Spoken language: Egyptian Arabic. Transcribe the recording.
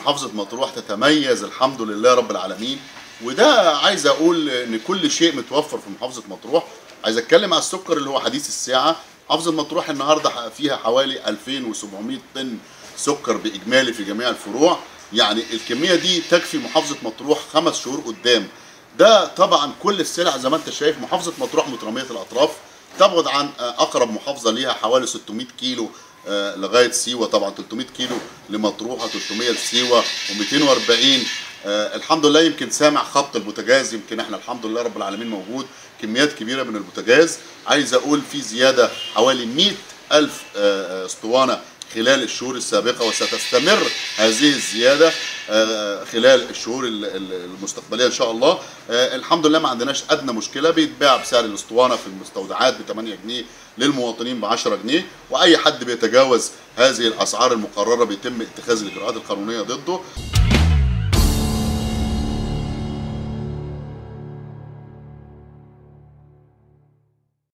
محافظه مطروح تتميز الحمد لله رب العالمين وده عايز اقول ان كل شيء متوفر في محافظه مطروح عايز اتكلم على السكر اللي هو حديث الساعه محافظه مطروح النهارده فيها حوالي 2700 طن سكر باجمالي في جميع الفروع يعني الكميه دي تكفي محافظه مطروح خمس شهور قدام ده طبعا كل السلع زي ما انت شايف محافظه مطروح متراميه الاطراف تبعد عن اقرب محافظه ليها حوالي 600 كيلو آه، لغايه سيوه طبعا 300 كيلو لمطروح 300 لسيوه و240 آه، الحمد لله يمكن سامع خط البوتاجاز يمكن احنا الحمد لله رب العالمين موجود كميات كبيره من البوتاجاز عايز اقول في زياده حوالي 100 الف آه، اسطوانه خلال الشهور السابقة وستستمر هذه الزيادة آه، خلال الشهور ال- ال- المستقبلية إن شاء الله آه، الحمد لله ما عندناش أدنى مشكلة بيتباع بسعر الأسطوانة في المستودعات ب 8 جنيه للمواطنين ب 10 جنيه وأي حد بيتجاوز هذه الأسعار المقررة بيتم اتخاذ الإجراءات القانونية ضده